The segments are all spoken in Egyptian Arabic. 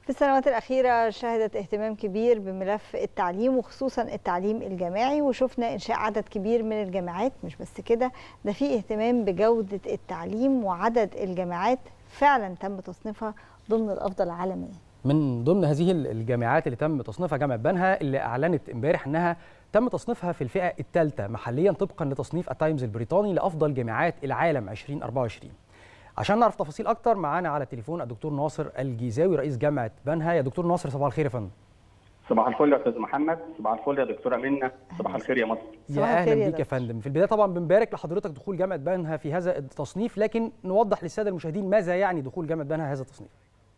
في السنوات الأخيرة شهدت اهتمام كبير بملف التعليم وخصوصا التعليم الجامعي وشفنا إنشاء عدد كبير من الجامعات مش بس كده ده في اهتمام بجودة التعليم وعدد الجامعات فعلا تم تصنيفها ضمن الأفضل عالميا من ضمن هذه الجامعات اللي تم تصنيفها جامعة بنها اللي أعلنت امبارح أنها تم تصنيفها في الفئة الثالثة محليا طبقا لتصنيف التايمز البريطاني لأفضل جامعات العالم 2024 عشان نعرف تفاصيل اكتر معانا على التليفون الدكتور ناصر الجيزاوي رئيس جامعه بنها يا دكتور ناصر صباح الخير يا فندم صباح الفل يا استاذ محمد صباح الفل يا دكتوره منى صباح الخير يا مصر يا اهلا بيك يا فندم في البدايه طبعا بنبارك لحضرتك دخول جامعه بنها في هذا التصنيف لكن نوضح للساده المشاهدين ماذا يعني دخول جامعه بنها هذا التصنيف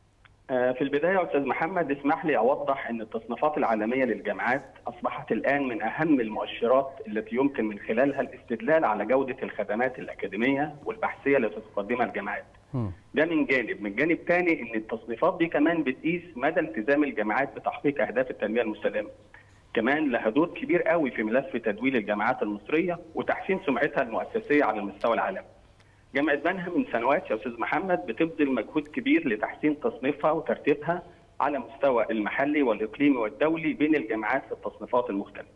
في البداية يا أستاذ محمد اسمح لي أوضح أن التصنيفات العالمية للجامعات أصبحت الآن من أهم المؤشرات التي يمكن من خلالها الاستدلال على جودة الخدمات الأكاديمية والبحثية التي تقدمها الجامعات. ده من جانب، من جانب ثاني أن التصنيفات دي كمان بتقيس مدى التزام الجامعات بتحقيق أهداف التنمية المستدامة. كمان لها دور كبير قوي في ملف تدويل الجامعات المصرية وتحسين سمعتها المؤسسية على المستوى العالمي. جامعة بنها من سنوات يا أستاذ محمد بتبذل مجهود كبير لتحسين تصنيفها وترتيبها على مستوى المحلي والإقليمي والدولي بين الجامعات في التصنيفات المختلفة.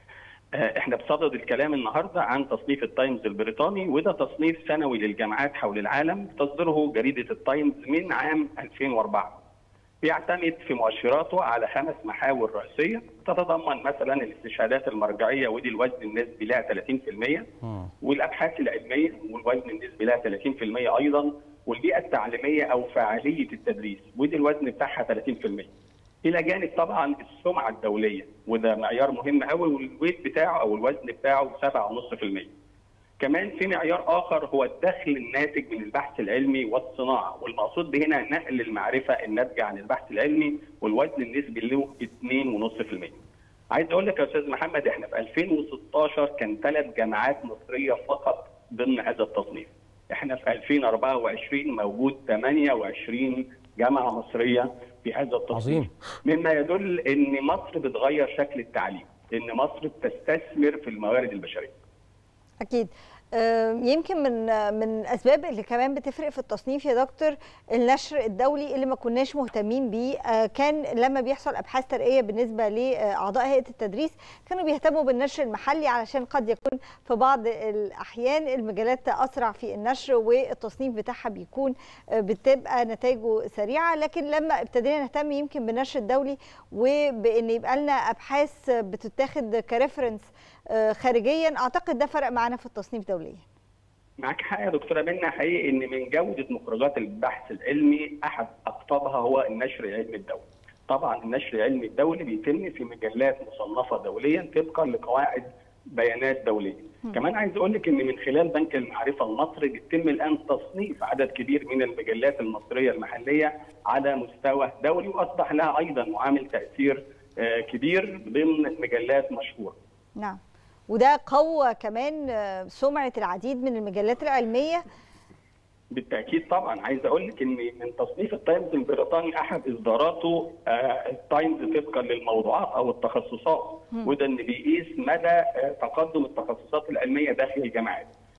احنا بصدد الكلام النهارده عن تصنيف التايمز البريطاني وده تصنيف سنوي للجامعات حول العالم تصدره جريدة التايمز من عام 2004. بيعتمد في مؤشراته على خمس محاور رئيسيه تتضمن مثلا الاستشهادات المرجعيه ودي الوزن النسبي لها 30% والابحاث العلميه والوزن النسبي لها 30% ايضا والبيئه التعليميه او فاعليه التدريس ودي الوزن بتاعها 30%. الى جانب طبعا السمعه الدوليه وده معيار مهم قوي والويت بتاعه او الوزن بتاعه 7.5%. كمان في معيار اخر هو الدخل الناتج من البحث العلمي والصناعه والمقصود بهنا نقل المعرفه الناتجه عن البحث العلمي والوزن النسبي له 2.5%. عايز اقول لك يا استاذ محمد احنا في 2016 كان ثلاث جامعات مصريه فقط ضمن هذا التصنيف. احنا في 2024 موجود 28 جامعه مصريه في هذا التصنيف. عظيم. مما يدل ان مصر بتغير شكل التعليم، ان مصر بتستثمر في الموارد البشريه. اكيد يمكن من من الاسباب اللي كمان بتفرق في التصنيف يا دكتور النشر الدولي اللي ما كناش مهتمين بيه كان لما بيحصل ابحاث ترقيه بالنسبه لاعضاء هيئه التدريس كانوا بيهتموا بالنشر المحلي علشان قد يكون في بعض الاحيان المجالات اسرع في النشر والتصنيف بتاعها بيكون بتبقى نتائجه سريعه لكن لما ابتدينا نهتم يمكن بالنشر الدولي وبان يبقى لنا ابحاث بتتاخد كريفرنس خارجيا اعتقد ده فرق معانا في التصنيف دوليا معاك حق يا دكتوره منى حقيقي ان من جوده مخرجات البحث العلمي احد اقطابها هو النشر العلمي الدولي. طبعا النشر العلمي الدولي بيتم في مجلات مصنفه دوليا طبقا لقواعد بيانات دوليه. م. كمان عايز اقول لك ان من خلال بنك المعرفه المصري بيتم الان تصنيف عدد كبير من المجلات المصريه المحليه على مستوى دولي واصبح لها ايضا معامل تاثير كبير ضمن مجلات مشهوره. نعم. وده قوى كمان سمعه العديد من المجلات العلميه بالتاكيد طبعا عايز اقول لك ان من تصنيف التايمز البريطاني احد اصداراته التايمز طبقا للموضوعات او التخصصات وده ان بيقيس مدى تقدم التخصصات العلميه داخل الجامعات